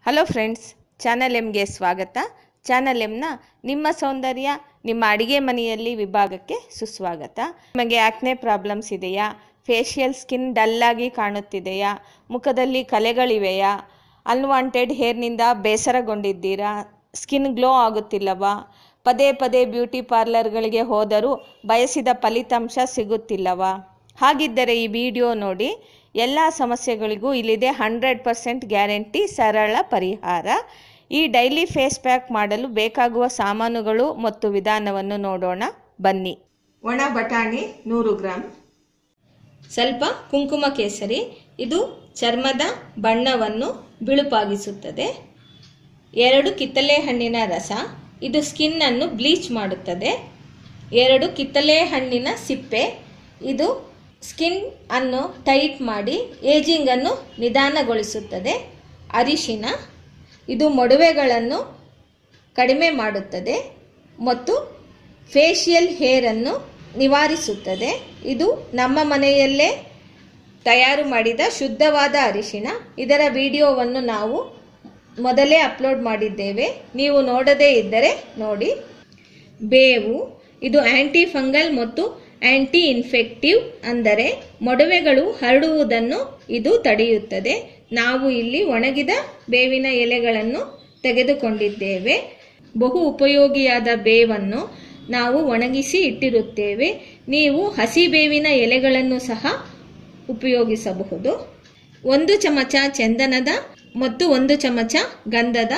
hello friends channel ಎಮ್ಗೆ ಸ್ವಾಗತ channel ಎಮ್ನ ನಿಮ್ಮ ಸೌಂದರ್ಯ ನಿಮ್ಮ ಅಡಿಗೆ ಮನೆಯಲ್ಲಿ ವಿಭಾಗಕ್ಕೆ ಸುಸ್ವಾಗತ ನಿಮಗೆ ಆಕ್ನೆ ಪ್ರಾಬ್ಲಮ್ಸ್ ಇದೆಯಾ ಫೇಶಿಯಲ್ ಸ್ಕಿನ್ ಡಲ್ಲಾಗಿ ಕಾಣುತ್ತಿದೆಯಾ ಮುಖದಲ್ಲಿ ಕಲೆಗಳಿವೆಯಾ ಅನ್ವಾಂಟೆಡ್ ಹೇರ್ನಿಂದ ಬೇಸರಗೊಂಡಿದ್ದೀರಾ ಸ್ಕಿನ್ ಗ್ಲೋ ಆಗುತ್ತಿಲ್ಲವಾ ಪದೇ ಪದೇ ಬ್ಯೂಟಿ ಪಾರ್ಲರ್ಗಳಿಗೆ ಹೋದರೂ ಬಯಸಿದ ಫಲಿತಾಂಶ ಸಿಗುತ್ತಿಲ್ಲವಾ ಹಾಗಿದ್ದರೆ ಈ ವಿಡಿಯೋ ನೋಡಿ ಎಲ್ಲ ಸಮಸ್ಯೆಗಳಿಗೂ ಇಲ್ಲಿದೆ ಹಂಡ್ರೆಡ್ ಪರ್ಸೆಂಟ್ ಗ್ಯಾರಂಟಿ ಸರಳ ಪರಿಹಾರ ಈ ಡೈಲಿ ಫೇಸ್ ಪ್ಯಾಕ್ ಮಾಡಲು ಬೇಕಾಗುವ ಸಾಮಾನುಗಳು ಮತ್ತು ವಿಧಾನವನ್ನು ನೋಡೋಣ ಬನ್ನಿ ಒಣ ಬಟಾಣಿ ನೂರು ಗ್ರಾಂ ಸ್ವಲ್ಪ ಕುಂಕುಮ ಕೇಸರಿ ಇದು ಚರ್ಮದ ಬಣ್ಣವನ್ನು ಬಿಳುಪಾಗಿಸುತ್ತದೆ ಎರಡು ಕಿತ್ತಳೆ ಹಣ್ಣಿನ ರಸ ಇದು ಸ್ಕಿನ್ ಅನ್ನು ಬ್ಲೀಚ್ ಮಾಡುತ್ತದೆ ಎರಡು ಕಿತ್ತಳೆ ಹಣ್ಣಿನ ಸಿಪ್ಪೆ ಇದು ಸ್ಕಿನ್ ಅನ್ನು ಟೈಟ್ ಮಾಡಿ ಏಜಿಂಗ್ ಅನ್ನು ನಿಧಾನಗೊಳಿಸುತ್ತದೆ ಅರಿಶಿನ ಇದು ಮೊಡವೆಗಳನ್ನು ಕಡಿಮೆ ಮಾಡುತ್ತದೆ ಮತ್ತು ಫೇಶಿಯಲ್ ಹೇರನ್ನು ನಿವಾರಿಸುತ್ತದೆ ಇದು ನಮ್ಮ ಮನೆಯಲ್ಲೇ ತಯಾರು ಮಾಡಿದ ಶುದ್ಧವಾದ ಅರಿಶಿಣ ಇದರ ವಿಡಿಯೋವನ್ನು ನಾವು ಮೊದಲೇ ಅಪ್ಲೋಡ್ ಮಾಡಿದ್ದೇವೆ ನೀವು ನೋಡದೇ ಇದ್ದರೆ ನೋಡಿ ಬೇವು ಇದು ಆಂಟಿ ಫಂಗಲ್ ಮತ್ತು ಆಂಟಿ ಇನ್ಫೆಕ್ಟಿವ್ ಅಂದರೆ ಮೊಡವೆಗಳು ಹರಡುವುದನ್ನು ಇದು ತಡೆಯುತ್ತದೆ ನಾವು ಇಲ್ಲಿ ಒಣಗಿದ ಬೇವಿನ ಎಲೆಗಳನ್ನು ತೆಗೆದುಕೊಂಡಿದ್ದೇವೆ ಬಹು ಉಪಯೋಗಿಯಾದ ಬೇವನ್ನು ನಾವು ಒಣಗಿಸಿ ಇಟ್ಟಿರುತ್ತೇವೆ ನೀವು ಹಸಿ ಬೇವಿನ ಎಲೆಗಳನ್ನು ಸಹ ಉಪಯೋಗಿಸಬಹುದು ಒಂದು ಚಮಚ ಚಂದನದ ಮತ್ತು ಒಂದು ಚಮಚ ಗಂಧದ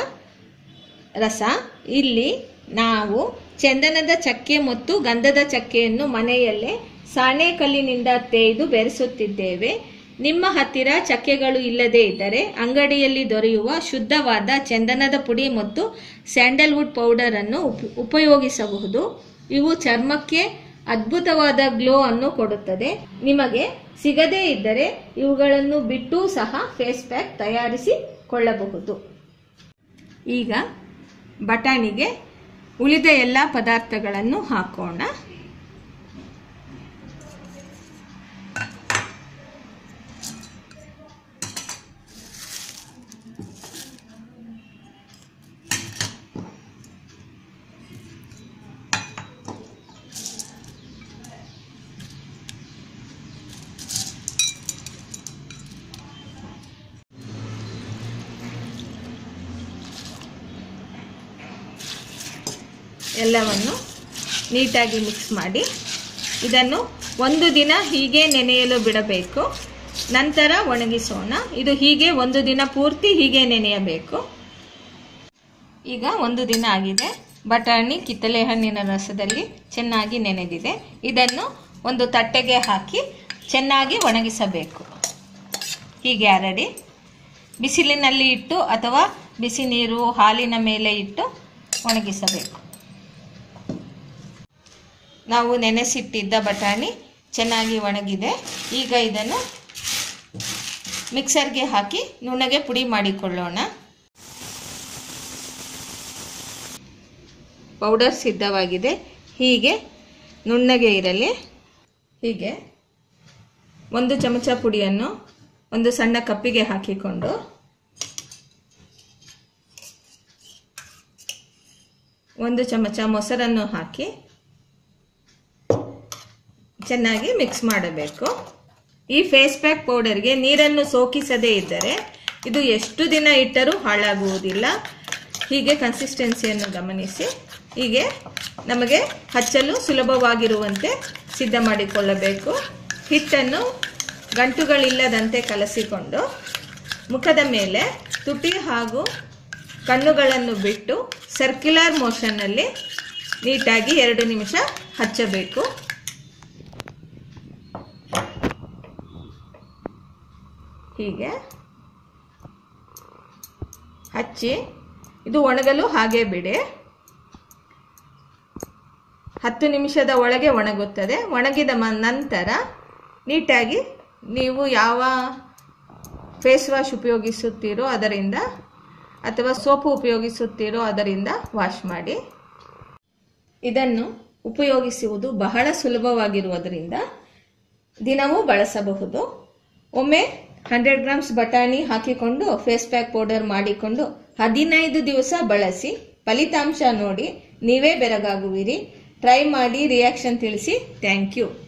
ರಸ ಇಲ್ಲಿ ನಾವು ಚಂದನದ ಚಕ್ಕೆ ಮತ್ತು ಗಂಧದ ಚಕ್ಕೆಯನ್ನು ಮನೆಯಲ್ಲೇ ಸಾಣೆ ಕಲ್ಲಿನಿಂದ ತೇಯ್ದು ಬೆರೆಸುತ್ತಿದ್ದೇವೆ ನಿಮ್ಮ ಹತ್ತಿರ ಚಕ್ಕೆಗಳು ಇಲ್ಲದೇ ಇದ್ದರೆ ಅಂಗಡಿಯಲ್ಲಿ ದೊರೆಯುವ ಶುದ್ಧವಾದ ಚಂದನದ ಪುಡಿ ಮತ್ತು ಸ್ಯಾಂಡಲ್ವುಡ್ ಪೌಡರ್ ಅನ್ನು ಉಪ- ಉಪಯೋಗಿಸಬಹುದು ಇವು ಚರ್ಮಕ್ಕೆ ಅದ್ಭುತವಾದ ಗ್ಲೋ ಅನ್ನು ಕೊಡುತ್ತದೆ ನಿಮಗೆ ಸಿಗದೇ ಇದ್ದರೆ ಇವುಗಳನ್ನು ಬಿಟ್ಟು ಸಹ ಫೇಸ್ ಪ್ಯಾಕ್ ತಯಾರಿಸಿಕೊಳ್ಳಬಹುದು ಈಗ ಬಟಾಣಿಗೆ ಉಳಿದ ಎಲ್ಲ ಪದಾರ್ಥಗಳನ್ನು ಹಾಕೋಣ ಎಲ್ಲವನ್ನು ನೀಟಾಗಿ ಮಿಕ್ಸ್ ಮಾಡಿ ಇದನ್ನು ಒಂದು ದಿನ ಹೀಗೆ ನೆನೆಯಲು ಬಿಡಬೇಕು ನಂತರ ಒಣಗಿಸೋಣ ಇದು ಹೀಗೆ ಒಂದು ದಿನ ಪೂರ್ತಿ ಹೀಗೆ ನೆನೆಯಬೇಕು ಈಗ ಒಂದು ದಿನ ಆಗಿದೆ ಬಟಾಣಿ ಕಿತ್ತಳೆ ಹಣ್ಣಿನ ರಸದಲ್ಲಿ ಚೆನ್ನಾಗಿ ನೆನೆದಿದೆ ಇದನ್ನು ಒಂದು ತಟ್ಟೆಗೆ ಹಾಕಿ ಚೆನ್ನಾಗಿ ಒಣಗಿಸಬೇಕು ಹೀಗೆ ಹರಡಿ ಬಿಸಿಲಿನಲ್ಲಿ ಇಟ್ಟು ಅಥವಾ ಬಿಸಿ ನೀರು ಹಾಲಿನ ಮೇಲೆ ಇಟ್ಟು ಒಣಗಿಸಬೇಕು ನಾವು ನೆನೆಸಿಟ್ಟಿದ್ದ ಬಟಾಣಿ ಚೆನ್ನಾಗಿ ಒಣಗಿದೆ ಈಗ ಇದನ್ನು ಮಿಕ್ಸರ್ಗೆ ಹಾಕಿ ನುಣ್ಣಗೆ ಪುಡಿ ಮಾಡಿಕೊಳ್ಳೋಣ ಪೌಡರ್ ಸಿದ್ಧವಾಗಿದೆ ಹೀಗೆ ನುಣ್ಣಗೆ ಇರಲಿ ಹೀಗೆ ಒಂದು ಚಮಚ ಪುಡಿಯನ್ನು ಒಂದು ಸಣ್ಣ ಕಪ್ಪಿಗೆ ಹಾಕಿಕೊಂಡು ಒಂದು ಚಮಚ ಮೊಸರನ್ನು ಹಾಕಿ ಚೆನ್ನಾಗಿ ಮಿಕ್ಸ್ ಮಾಡಬೇಕು ಈ ಫೇಸ್ ಪ್ಯಾಕ್ ಪೌಡರ್ಗೆ ನೀರನ್ನು ಸೋಕಿಸದೇ ಇದ್ದರೆ ಇದು ಎಷ್ಟು ದಿನ ಇಟ್ಟರೂ ಹಾಳಾಗುವುದಿಲ್ಲ ಹೀಗೆ ಕನ್ಸಿಸ್ಟೆನ್ಸಿಯನ್ನು ಗಮನಿಸಿ ಹೀಗೆ ನಮಗೆ ಹಚ್ಚಲು ಸುಲಭವಾಗಿರುವಂತೆ ಸಿದ್ಧ ಮಾಡಿಕೊಳ್ಳಬೇಕು ಹಿಟ್ಟನ್ನು ಗಂಟುಗಳಿಲ್ಲದಂತೆ ಕಲಸಿಕೊಂಡು ಮುಖದ ಮೇಲೆ ತುಟಿ ಹಾಗೂ ಕಣ್ಣುಗಳನ್ನು ಬಿಟ್ಟು ಸರ್ಕ್ಯುಲರ್ ಮೋಷನ್ನಲ್ಲಿ ನೀಟಾಗಿ ಎರಡು ನಿಮಿಷ ಹಚ್ಚಬೇಕು ಹೀಗೆ ಹಚ್ಚಿ ಇದು ಒಣಗಲು ಹಾಗೆ ಬಿಡಿ ಹತ್ತು ನಿಮಿಷದ ಒಳಗೆ ಒಣಗುತ್ತದೆ ಒಣಗಿದ ಮ ನಂತರ ನೀಟಾಗಿ ನೀವು ಯಾವ ಫೇಸ್ ವಾಶ್ ಉಪಯೋಗಿಸುತ್ತೀರೋ ಅದರಿಂದ ಅಥವಾ ಸೋಪು ಉಪಯೋಗಿಸುತ್ತೀರೋ ಅದರಿಂದ ವಾಶ್ ಮಾಡಿ ಇದನ್ನು ಉಪಯೋಗಿಸುವುದು ಬಹಳ ಸುಲಭವಾಗಿರುವುದರಿಂದ ದಿನವೂ ಬಳಸಬಹುದು ಒಮ್ಮೆ ಹಂಡ್ರೆಡ್ ಗ್ರಾಮ್ಸ್ ಬಟಾಣಿ ಹಾಕಿಕೊಂಡು ಫೇಸ್ ಪ್ಯಾಕ್ ಪೌಡರ್ ಮಾಡಿಕೊಂಡು ಹದಿನೈದು ದಿವಸ ಬಳಸಿ ಫಲಿತಾಂಶ ನೋಡಿ ನೀವೇ ಬೆರಗಾಗುವಿರಿ ಟ್ರೈ ಮಾಡಿ ರಿಯಾಕ್ಷನ್ ತಿಳಿಸಿ ಥ್ಯಾಂಕ್ ಯು